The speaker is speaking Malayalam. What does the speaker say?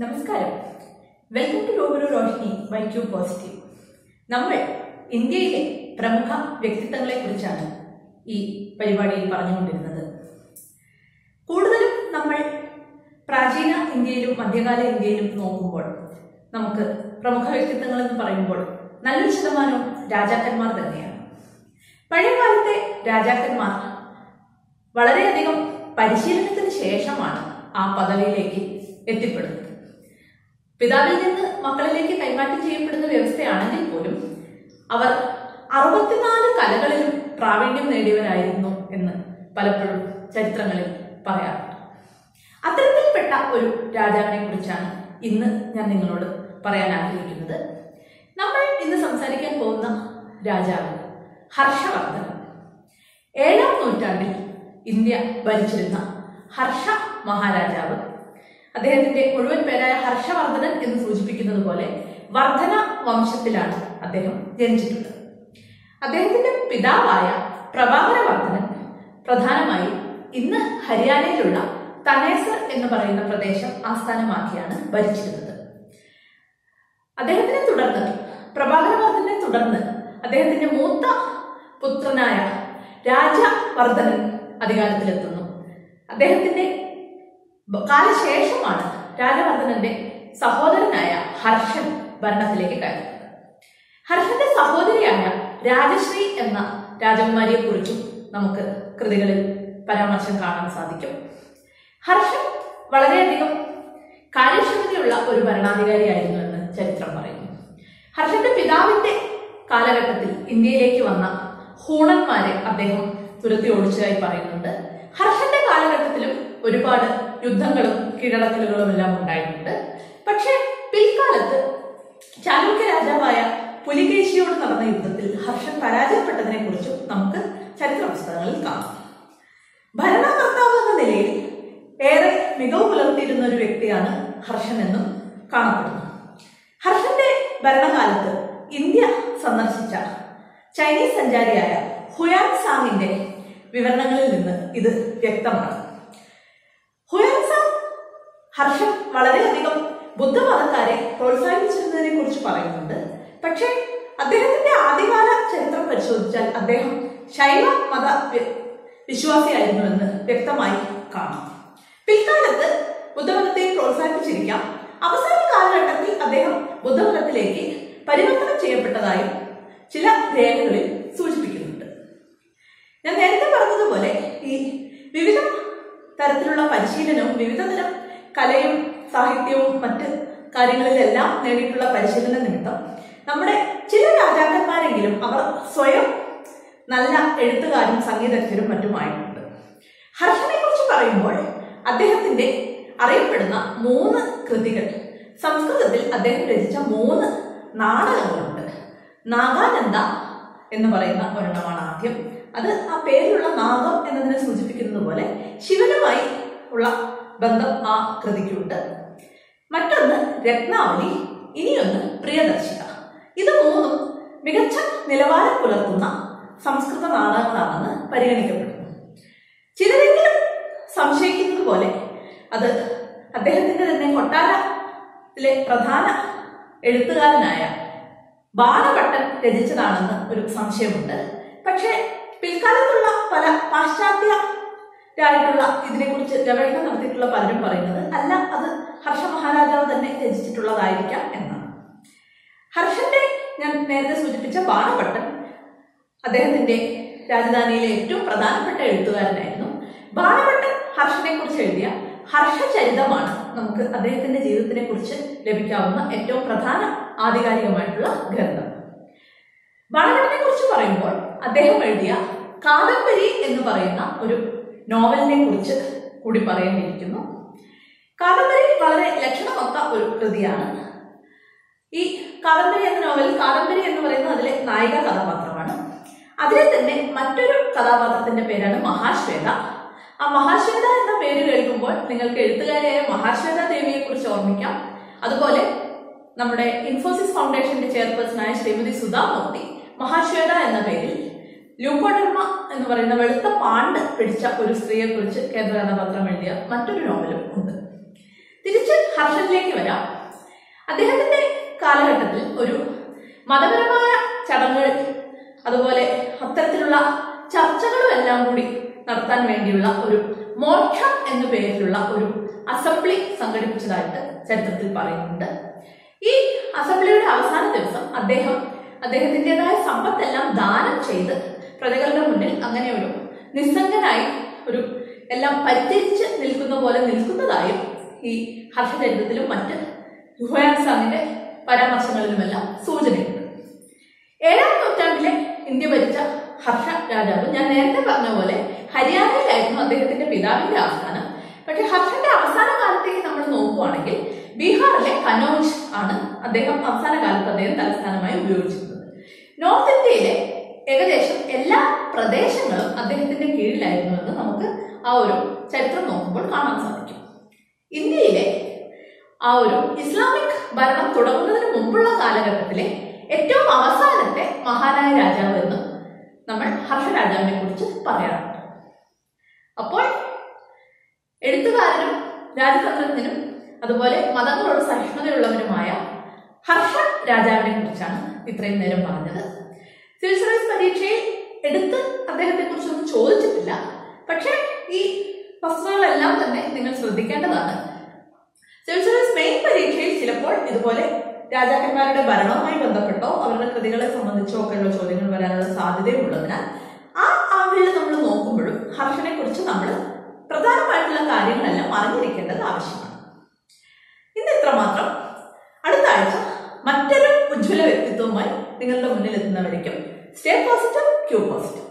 നമസ്കാരം വെൽക്കം ടു ലോകരു റോഷ്നി ബൈ ക്യൂ പോസിറ്റീവ് നമ്മൾ ഇന്ത്യയിലെ പ്രമുഖ വ്യക്തിത്വങ്ങളെ കുറിച്ചാണ് ഈ പരിപാടിയിൽ പറഞ്ഞുകൊണ്ടിരുന്നത് കൂടുതലും നമ്മൾ പ്രാചീന ഇന്ത്യയിലും മധ്യകാല ഇന്ത്യയിലും നോക്കുമ്പോൾ നമുക്ക് പ്രമുഖ വ്യക്തിത്വങ്ങൾ എന്ന് പറയുമ്പോൾ നല്ലൊരു ശതമാനവും രാജാക്കന്മാർ തന്നെയാണ് പഴയകാലത്തെ രാജാക്കന്മാർ വളരെയധികം പരിശീലനത്തിന് ശേഷമാണ് ആ പദവിയിലേക്ക് എത്തിപ്പെടുന്നത് പിതാവിൽ നിന്ന് മക്കളിലേക്ക് കൈമാറ്റം ചെയ്യപ്പെടുന്ന വ്യവസ്ഥയാണെങ്കിൽ പോലും അവർ അറുപത്തിനാല് കലകളിലും പ്രാവീണ്യം നേടിയവരായിരുന്നു എന്ന് പലപ്പോഴും ചരിത്രങ്ങളിൽ പറയാറുണ്ട് അത്തരത്തിൽപ്പെട്ട ഒരു രാജാവിനെ കുറിച്ചാണ് ഇന്ന് ഞാൻ നിങ്ങളോട് പറയാൻ ആഗ്രഹിക്കുന്നത് നമ്മൾ ഇന്ന് സംസാരിക്കാൻ പോകുന്ന രാജാവ് ഹർഷവർദ്ധൻ ഏഴാം നൂറ്റാണ്ടിൽ ഇന്ത്യ ഭരിച്ചിരുന്ന ഹർഷ മഹാരാജാവ് അദ്ദേഹത്തിന്റെ മുഴുവൻ പേരായ ഹർഷവർദ്ധനൻ എന്ന് സൂചിപ്പിക്കുന്നത് പോലെ വർദ്ധന വംശത്തിലാണ് അദ്ദേഹം ജനിച്ചിട്ടുള്ളത് അദ്ദേഹത്തിന്റെ പിതാവായ പ്രഭാകരവർദ്ധനൻ പ്രധാനമായും ഇന്ന് ഹരിയാനയിലുള്ള തനേസർ എന്ന് പറയുന്ന പ്രദേശം ആസ്ഥാനമാക്കിയാണ് ഭരിച്ചിരുന്നത് അദ്ദേഹത്തിനെ തുടർന്ന് പ്രഭാകരവർദ്ധനെ തുടർന്ന് അദ്ദേഹത്തിന്റെ മൂത്ത പുത്രനായ രാജവർദ്ധനൻ അധികാരത്തിലെത്തുന്നു അദ്ദേഹത്തിന്റെ ബ- കാലശേഷമാണ് രാജവർദ്ധനന്റെ സഹോദരനായ ഹർഷൻ ഭരണത്തിലേക്ക് കയറുന്നത് ഹർഷന്റെ സഹോദരിയായ രാജശ്രീ എന്ന രാജകുമാരിയെ കുറിച്ചും നമുക്ക് കൃതികളിൽ പരാമർശം കാണാൻ സാധിക്കും ഹർഷൻ വളരെയധികം കാര്യക്ഷമതയുള്ള ഒരു ഭരണാധികാരിയായിരുന്നു എന്ന് ചരിത്രം പറയുന്നു ഹർഷന്റെ പിതാവിന്റെ കാലഘട്ടത്തിൽ ഇന്ത്യയിലേക്ക് വന്ന ഹൂണന്മാരെ അദ്ദേഹം തുരത്തി ഓടിച്ചതായി പറയുന്നുണ്ട് ഹർഷന്റെ കാലഘട്ടത്തിലും ഒരുപാട് യുദ്ധങ്ങളും കീഴടക്കലുകളും എല്ലാം ഉണ്ടായിട്ടുണ്ട് പക്ഷേ പിൽക്കാലത്ത് ചാലൂക്യ രാജാവായ പുലികേശിയോട് നടന്ന യുദ്ധത്തിൽ ഹർഷൻ പരാജയപ്പെട്ടതിനെ കുറിച്ചും നമുക്ക് ചരിത്ര പുസ്തകങ്ങളിൽ കാണാം ഭരണകർത്താവ് എന്ന നിലയിൽ ഏറെ മികവ് പുലർത്തിയിരുന്ന ഒരു വ്യക്തിയാണ് ഹർഷൻ എന്നും കാണപ്പെടുന്നു ഹർഷന്റെ ഭരണകാലത്ത് ഇന്ത്യ സന്ദർശിച്ച ചൈനീസ് സഞ്ചാരിയായ ഹുയാൻ സാങ്ങിന്റെ വിവരണങ്ങളിൽ നിന്ന് ഇത് വ്യക്തമാണ് ഹുയാൻ സാങ് ഹർഷൻ വളരെയധികം ബുദ്ധമതക്കാരെ പ്രോത്സാഹിപ്പിച്ചിരുന്നതിനെ കുറിച്ച് പറയുന്നുണ്ട് പക്ഷേ അദ്ദേഹത്തിന്റെ ആദ്യകാല ചരിത്രം പരിശോധിച്ചാൽ അദ്ദേഹം ശൈവ മത വി- വിശ്വാസിയായിരുന്നുവെന്ന് വ്യക്തമായി കാണാം പിൽക്കാലത്ത് ബുദ്ധമതത്തെ പ്രോത്സാഹിപ്പിച്ചിരിക്കാം അവസാന കാലഘട്ടത്തിൽ അദ്ദേഹം ബുദ്ധമതത്തിലേക്ക് പരിവർത്തനം ചെയ്യപ്പെട്ടതായും ചില രേഖകളിൽ സൂചിപ്പിക്കുന്നുണ്ട് ഞാൻ നേരത്തെ പറഞ്ഞതുപോലെ ഈ വിവിധ തരത്തിലുള്ള പരിശീലനവും വിവിധ തരം കലയും സാഹിത്യവും മറ്റ് കാര്യങ്ങളിലെല്ലാം നേടിയിട്ടുള്ള പരിശീലന നിമിത്തം നമ്മുടെ ചില രാജാക്കന്മാരെങ്കിലും അവർ സ്വയം നല്ല എഴുത്തുകാരും സംഗീതജ്ഞരും മറ്റുമായിട്ടുണ്ട് ഹർഷനെ കുറിച്ച് പറയുമ്പോൾ അദ്ദേഹത്തിന്റെ അറിയപ്പെടുന്ന മൂന്ന് കൃതികൾ സംസ്കൃതത്തിൽ അദ്ദേഹം രചിച്ച മൂന്ന് നാടകങ്ങളുണ്ട് നാഗാനന്ദ എന്ന് പറയുന്ന ഒരെണ്ണമാണ് ആദ്യം അത് ആ പേരിലുള്ള നാഗം എന്നതിനെ സൂചിപ്പിക്കുന്നത് പോലെ ശിവനുമായി ഉള്ള ബന്ധം ആ കൃതിക്കുണ്ട് മറ്റൊന്ന് രത്നാവലി ഇനിയൊന്ന് പ്രിയദർശിക ഇത് മൂന്നും മികച്ച നിലവാരം പുലർത്തുന്ന സംസ്കൃത നാടകങ്ങളാണെന്ന് പരിഗണിക്കപ്പെടുന്നു ചിലരെങ്കിലും സംശയിക്കുന്നത് പോലെ അത് അദ്ദേഹത്തിന്റെ തന്നെ കൊട്ടാരത്തിലെ പ്രധാന എഴുത്തുകാരനായ ബാണഭട്ടൻ രചിച്ചതാണെന്ന് ഒരു സംശയമുണ്ട് പക്ഷേ പിൽക്കാലത്തുള്ള പല പാശ്ചാത്യരായിട്ടുള്ള ഇതിനെക്കുറിച്ച് ഗവേഷണം നടത്തിയിട്ടുള്ള പലരും പറയുന്നത് അല്ല അത് ഹർഷ മഹാരാജാവ് തന്നെ രചിച്ചിട്ടുള്ളതായിരിക്കാം എന്നാണ് ഹർഷന്റെ ഞാൻ നേരത്തെ സൂചിപ്പിച്ച ബാണഭട്ടൻ അദ്ദേഹത്തിന്റെ രാജധാനിയിലെ ഏറ്റവും പ്രധാനപ്പെട്ട എഴുത്തുകാരനായിരുന്നു ബാണഭട്ടൻ ഹർഷനെ കുറിച്ച് എഴുതിയ ഹർഷചരിതമാണ് നമുക്ക് അദ്ദേഹത്തിന്റെ ജീവിതത്തിനെ കുറിച്ച് ലഭിക്കാവുന്ന ഏറ്റവും പ്രധാന ആധികാരികമായിട്ടുള്ള ഗ്രന്ഥം ബാണഭട്ടനെ കുറിച്ച് പറയുമ്പോൾ അദ്ദേഹം എഴുതിയ കാദംബരി എന്ന് പറയുന്ന ഒരു നോവലിനെ കുറിച്ച് കൂടി പറയേണ്ടിയിരിക്കുന്നു കാദംബരി വളരെ ലക്ഷണമൊത്ത ഒരു കൃതിയാണ് ഈ കാദംബരി എന്ന നോവലിൽ കാദംബരി എന്ന് പറയുന്നത് അതിലെ നായിക കഥാപാത്രമാണ് അതിലെ തന്നെ മറ്റൊരു കഥാപാത്രത്തിന്റെ പേരാണ് മഹാശ്വേത ആ മഹാശ്വേത എന്ന പേര് കേൾക്കുമ്പോൾ നിങ്ങൾക്ക് എഴുത്തുകാരിയായ മഹാശ്വേത ദേവിയെ കുറിച്ച് ഓർമ്മിക്കാം അതുപോലെ നമ്മുടെ ഇൻഫോസിസ് ഫൗണ്ടേഷന്റെ ചെയർപേഴ്സണായ ശ്രീമതി സുധാമൂർത്തി മഹാശ്വേത എന്ന പേരിൽ ലൂക്കോഡർമ എന്ന് പറയുന്ന വെളുത്ത പാണ്ട് പിടിച്ച ഒരു സ്ത്രീയെ കുറിച്ച് കേന്ദ്ര കഥാപാത്രം എഴുതിയ മറ്റൊരു നോവലും ഉണ്ട് തിരിച്ച് ഹർഷനിലേക്ക് വരാം അദ്ദേഹത്തിന്റെ കാലഘട്ടത്തിൽ ഒരു മതപരമായ ചടങ്ങുകൾ അതുപോലെ അത്തരത്തിലുള്ള ചർച്ചകളും എല്ലാം കൂടി നടത്താൻ വേണ്ടിയുള്ള ഒരു മോക്ഷം എന്ന പേരിലുള്ള ഒരു അസംബ്ലി സംഘടിപ്പിച്ചതായിട്ട് ചരിത്രത്തിൽ പറയുന്നുണ്ട് ഈ അസംബ്ലിയുടെ അവസാന ദിവസം അദ്ദേഹം അദ്ദേഹത്തിൻ്റെതായ സമ്പത്തെല്ലാം ദാനം ചെയ്ത് പ്രജകളുടെ മുന്നിൽ അങ്ങനെ ഒരു നിസ്സംഗനായി ഒരു എല്ലാം പരിത്യജിച്ച് നിൽക്കുന്ന പോലെ നിൽക്കുന്നതായും ഈ ഹർഷചരിത്രത്തിലും മറ്റ് ഹുയാൻ സാങ്ങിന്റെ പരാമർശങ്ങളിലുമെല്ലാം സൂചനയുണ്ട് ഏഴാം നൂറ്റാണ്ടിലെ ഇന്ത്യ ഭരിച്ച ഹർഷ രാജാവ് ഞാൻ നേരത്തെ പറഞ്ഞ പോലെ ഹരിയാനയിലായിരുന്നു അദ്ദേഹത്തിന്റെ പിതാവിന്റെ ആസ്ഥാനം പക്ഷെ ഹർഷന്റെ അവസാന കാലത്തേക്ക് നമ്മൾ നോക്കുവാണെങ്കിൽ ബീഹാറിലെ കനോജ് ആണ് അദ്ദേഹം അവസാന കാലത്ത് അദ്ദേഹം തലസ്ഥാനമായി ഉപയോഗിച്ചിരുന്നത് നോർത്ത് ഇന്ത്യയിലെ ഏകദേശം എല്ലാ പ്രദേശങ്ങളും അദ്ദേഹത്തിന്റെ കീഴിലായിരുന്നു എന്ന് നമുക്ക് ആ ഒരു ചരിത്രം നോക്കുമ്പോൾ കാണാൻ സാധിക്കും ഇന്ത്യയിലെ ആ ഒരു ഇസ്ലാമിക് ഭരണം തുടങ്ങുന്നതിന് മുമ്പുള്ള കാലഘട്ടത്തിലെ ഏറ്റവും അവസാനത്തെ മഹാനായ രാജാവ് എന്ന് നമ്മൾ ഹർഷരാജാവിനെ കുറിച്ച് പറയാറുണ്ട് അപ്പോൾ എഴുത്തുകാരനും രാജതന്ത്രജ്ഞനും അതുപോലെ മതങ്ങളോട് സഹിഷ്ണുതയുള്ളവനുമായ ഹർഷ രാജാവിനെ കുറിച്ചാണ് ഇത്രയും നേരം പറഞ്ഞത് സിവിൽ സർവീസ് പരീക്ഷയിൽ എടുത്ത് അദ്ദേഹത്തെ കുറിച്ചൊന്നും ചോദിച്ചിട്ടില്ല പക്ഷേ ഈ വസ്തുതകളെല്ലാം തന്നെ നിങ്ങൾ ശ്രദ്ധിക്കേണ്ടതാണ് സിവിൽ സർവീസ് മെയിൻ പരീക്ഷയിൽ ചിലപ്പോൾ ഇതുപോലെ രാജാക്കന്മാരുടെ ഭരണവുമായി ബന്ധപ്പെട്ടോ അവരുടെ കൃതികളെ സംബന്ധിച്ചോ ഒക്കെയുള്ള ചോദ്യങ്ങൾ വരാനുള്ള സാധ്യതയുള്ളതിനാൽ ആ ആംഗിളിൽ നമ്മൾ നോക്കുമ്പോഴും ഹർഷനെ കുറിച്ച് നമ്മൾ പ്രധാനമായിട്ടുള്ള കാര്യങ്ങളെല്ലാം അറിഞ്ഞിരിക്കേണ്ടത് ആവശ്യമാണ് ഇന്ന് ഇത്രമാത്രം അടുത്ത ആഴ്ച മറ്റൊരു ഉജ്ജ്വല വ്യക്തിത്വവുമായി നിങ്ങളുടെ മുന്നിൽ എത്തുന്നവരേക്കും സ്റ്റേ പോസിറ്റീവ് ക്യൂ പോസിറ്റീവ്